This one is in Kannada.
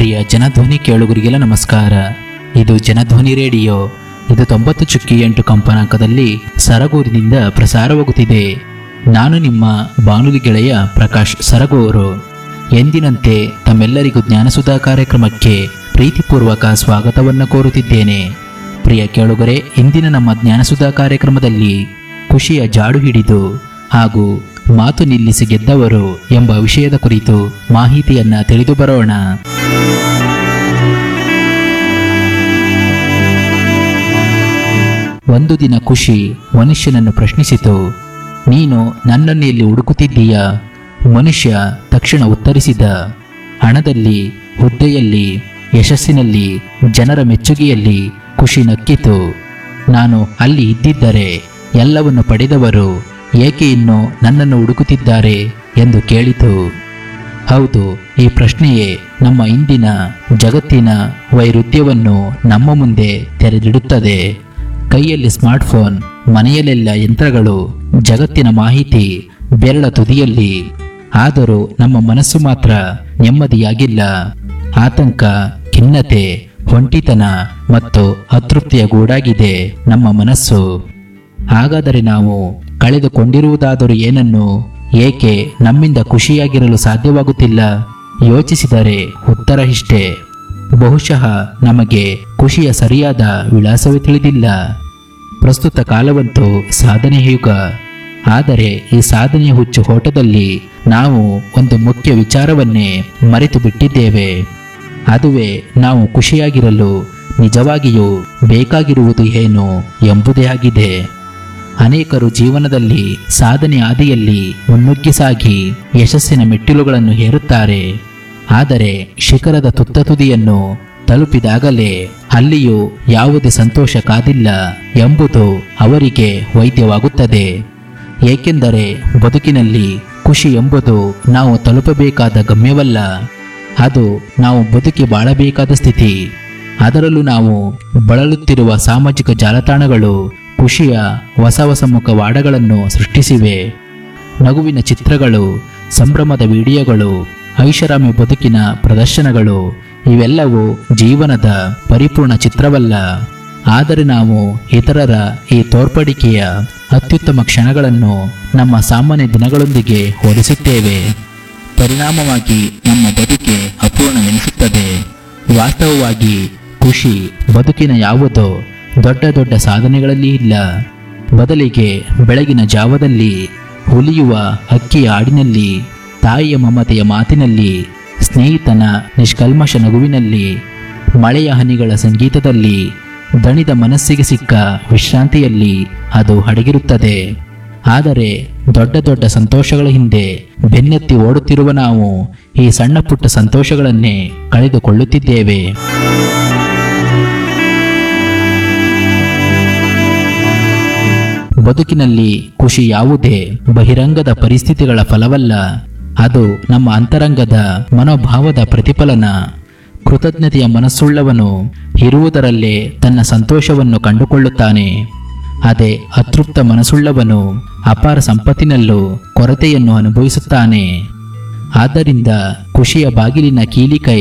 ಪ್ರಿಯ ಜನಧ್ವನಿ ಕೇಳುಗರಿಗೆಲ್ಲ ನಮಸ್ಕಾರ ಇದು ಜನಧ್ವನಿ ರೇಡಿಯೋ ಇದು ತೊಂಬತ್ತು ಚುಕ್ಕಿ ಎಂಟು ಕಂಪನಾಂಕದಲ್ಲಿ ಸರಗೂರಿನಿಂದ ಪ್ರಸಾರವಾಗುತ್ತಿದೆ ನಾನು ನಿಮ್ಮ ಬಾನುಲಿ ಗೆಳೆಯ ಪ್ರಕಾಶ್ ಸರಗೂರು ಎಂದಿನಂತೆ ತಮ್ಮೆಲ್ಲರಿಗೂ ಜ್ಞಾನಸುಧಾ ಕಾರ್ಯಕ್ರಮಕ್ಕೆ ಪ್ರೀತಿಪೂರ್ವಕ ಸ್ವಾಗತವನ್ನು ಕೋರುತ್ತಿದ್ದೇನೆ ಪ್ರಿಯ ಕೇಳುಗರೆ ಇಂದಿನ ನಮ್ಮ ಜ್ಞಾನಸುಧಾ ಕಾರ್ಯಕ್ರಮದಲ್ಲಿ ಖುಷಿಯ ಜಾಡು ಹಿಡಿದು ಹಾಗೂ ಮಾತು ನಿಲ್ಲಿಸಿ ಗೆದ್ದವರು ಎಂಬ ವಿಷಯದ ಕುರಿತು ಮಾಹಿತಿಯನ್ನ ತಿಳಿದು ಬರೋಣ ಒಂದು ದಿನ ಖುಷಿ ಮನುಷ್ಯನನ್ನು ಪ್ರಶ್ನಿಸಿತು ನೀನು ನನ್ನನ್ನು ಇಲ್ಲಿ ಹುಡುಕುತ್ತಿದ್ದೀಯಾ ಮನುಷ್ಯ ತಕ್ಷಣ ಉತ್ತರಿಸಿದ ಹಣದಲ್ಲಿ ಹುದ್ದೆಯಲ್ಲಿ ಯಶಸ್ಸಿನಲ್ಲಿ ಜನರ ಮೆಚ್ಚುಗೆಯಲ್ಲಿ ಖುಷಿ ನಕ್ಕಿತು ನಾನು ಅಲ್ಲಿ ಇದ್ದಿದ್ದರೆ ಎಲ್ಲವನ್ನು ಪಡೆದವರು ಏಕೆ ಇನ್ನು ನನ್ನನ್ನು ಹುಡುಕುತ್ತಿದ್ದಾರೆ ಎಂದು ಕೇಳಿತು ಹೌದು ಈ ಪ್ರಶ್ನೆಯೇ ನಮ್ಮ ಇಂದಿನ ಜಗತ್ತಿನ ವೈರುಧ್ಯವನ್ನು ನಮ್ಮ ಮುಂದೆ ತೆರೆದಿಡುತ್ತದೆ ಕೈಯಲ್ಲಿ ಸ್ಮಾರ್ಟ್ಫೋನ್ ಮನೆಯಲ್ಲೆಲ್ಲ ಯಂತ್ರಗಳು ಜಗತ್ತಿನ ಮಾಹಿತಿ ಬೆರಳ ತುದಿಯಲ್ಲಿ ಆದರೂ ನಮ್ಮ ಮನಸ್ಸು ಮಾತ್ರ ನೆಮ್ಮದಿಯಾಗಿಲ್ಲ ಆತಂಕ ಖಿನ್ನತೆ ಹೊಂಟಿತನ ಮತ್ತು ಅತೃಪ್ತಿಯ ಗೂಡಾಗಿದೆ ನಮ್ಮ ಮನಸ್ಸು ಹಾಗಾದರೆ ನಾವು ಕಳೆದುಕೊಂಡಿರುವುದಾದರೂ ಏನನ್ನು ಏಕೆ ನಮ್ಮಿಂದ ಖುಷಿಯಾಗಿರಲು ಸಾಧ್ಯವಾಗುತ್ತಿಲ್ಲ ಯೋಚಿಸಿದರೆ ಉತ್ತರ ಇಷ್ಟೇ ಬಹುಶಃ ನಮಗೆ ಖುಷಿಯ ಸರಿಯಾದ ವಿಳಾಸವೇ ತಿಳಿದಿಲ್ಲ ಪ್ರಸ್ತುತ ಕಾಲವಂತೂ ಸಾಧನೆಯ ಯುಗ ಆದರೆ ಈ ಸಾಧನೆಯ ಹುಚ್ಚು ಓಟದಲ್ಲಿ ನಾವು ಒಂದು ಮುಖ್ಯ ವಿಚಾರವನ್ನೇ ಮರೆತು ಬಿಟ್ಟಿದ್ದೇವೆ ಅದುವೇ ನಾವು ಖುಷಿಯಾಗಿರಲು ನಿಜವಾಗಿಯೂ ಬೇಕಾಗಿರುವುದು ಏನು ಎಂಬುದೇ ಆಗಿದೆ ಅನೇಕರು ಜೀವನದಲ್ಲಿ ಸಾಧನೆ ಹಾದಿಯಲ್ಲಿ ಮುನ್ನುಗ್ಗಿ ಸಾಗಿ ಯಶಸ್ಸಿನ ಮೆಟ್ಟಿಲುಗಳನ್ನು ಹೇರುತ್ತಾರೆ ಆದರೆ ಶಿಖರದ ತುತ್ತ ತುದಿಯನ್ನು ತಲುಪಿದಾಗಲೇ ಅಲ್ಲಿಯೂ ಯಾವುದೇ ಸಂತೋಷ ಕಾದಿಲ್ಲ ಎಂಬುದು ಅವರಿಗೆ ವೈದ್ಯವಾಗುತ್ತದೆ ಏಕೆಂದರೆ ಬದುಕಿನಲ್ಲಿ ಖುಷಿ ಎಂಬುದು ನಾವು ತಲುಪಬೇಕಾದ ಗಮ್ಯವಲ್ಲ ಅದು ನಾವು ಬದುಕಿ ಬಾಳಬೇಕಾದ ಸ್ಥಿತಿ ಅದರಲ್ಲೂ ನಾವು ಬಳಲುತ್ತಿರುವ ಸಾಮಾಜಿಕ ಜಾಲತಾಣಗಳು ಖುಷಿಯ ಹೊಸ ಹೊಸ ಮುಖವಾಡಗಳನ್ನು ಸೃಷ್ಟಿಸಿವೆ ನಗುವಿನ ಚಿತ್ರಗಳು ಸಂಭ್ರಮದ ವಿಡಿಯೋಗಳು ಐಷಾರಾಮಿ ಬದುಕಿನ ಪ್ರದರ್ಶನಗಳು ಇವೆಲ್ಲವೂ ಜೀವನದ ಪರಿಪೂರ್ಣ ಚಿತ್ರವಲ್ಲ ಆದರೆ ನಾವು ಇತರರ ಈ ತೋರ್ಪಡಿಕೆಯ ಅತ್ಯುತ್ತಮ ಕ್ಷಣಗಳನ್ನು ನಮ್ಮ ಸಾಮಾನ್ಯ ದಿನಗಳೊಂದಿಗೆ ಹೋಲಿಸುತ್ತೇವೆ ಪರಿಣಾಮವಾಗಿ ನಮ್ಮ ಬದುಕೆ ಅಪೂರ್ಣವೆನಿಸುತ್ತದೆ ವಾಸ್ತವವಾಗಿ ಖುಷಿ ಬದುಕಿನ ಯಾವುದೋ ದೊಡ್ಡ ದೊಡ್ಡ ಸಾಧನೆಗಳಲ್ಲಿ ಇಲ್ಲ ಬದಲಿಗೆ ಬೆಳಗಿನ ಜಾವದಲ್ಲಿ ಹುಲಿಯುವ ಹಕ್ಕಿಯ ಹಾಡಿನಲ್ಲಿ ತಾಯಿಯ ಮಮತೆಯ ಮಾತಿನಲ್ಲಿ ಸ್ನೇಹಿತನ ನಿಷ್ಕಲ್ಮಶ ನಗುವಿನಲ್ಲಿ ಮಳೆಯ ಹನಿಗಳ ಸಂಗೀತದಲ್ಲಿ ದಣಿದ ಮನಸ್ಸಿಗೆ ಸಿಕ್ಕ ವಿಶ್ರಾಂತಿಯಲ್ಲಿ ಅದು ಅಡಗಿರುತ್ತದೆ ಆದರೆ ದೊಡ್ಡ ದೊಡ್ಡ ಸಂತೋಷಗಳ ಹಿಂದೆ ಬೆನ್ನೆತ್ತಿ ಓಡುತ್ತಿರುವ ನಾವು ಈ ಸಣ್ಣ ಪುಟ್ಟ ಸಂತೋಷಗಳನ್ನೇ ಕಳೆದುಕೊಳ್ಳುತ್ತಿದ್ದೇವೆ ಬದುಕಿನಲ್ಲಿ ಖುಷಿ ಯಾವುದೇ ಬಹಿರಂಗದ ಪರಿಸ್ಥಿತಿಗಳ ಫಲವಲ್ಲ ಅದು ನಮ್ಮ ಅಂತರಂಗದ ಮನೋಭಾವದ ಪ್ರತಿಫಲನ ಕೃತಜ್ಞತೆಯ ಮನಸ್ಸುಳ್ಳವನು ಇರುವುದರಲ್ಲೇ ತನ್ನ ಸಂತೋಷವನ್ನು ಕಂಡುಕೊಳ್ಳುತ್ತಾನೆ ಅದೇ ಅತೃಪ್ತ ಮನಸ್ಸುಳ್ಳವನು ಅಪಾರ ಸಂಪತ್ತಿನಲ್ಲೂ ಕೊರತೆಯನ್ನು ಅನುಭವಿಸುತ್ತಾನೆ ಆದ್ದರಿಂದ ಖುಷಿಯ ಬಾಗಿಲಿನ ಕೀಲಿಕೈ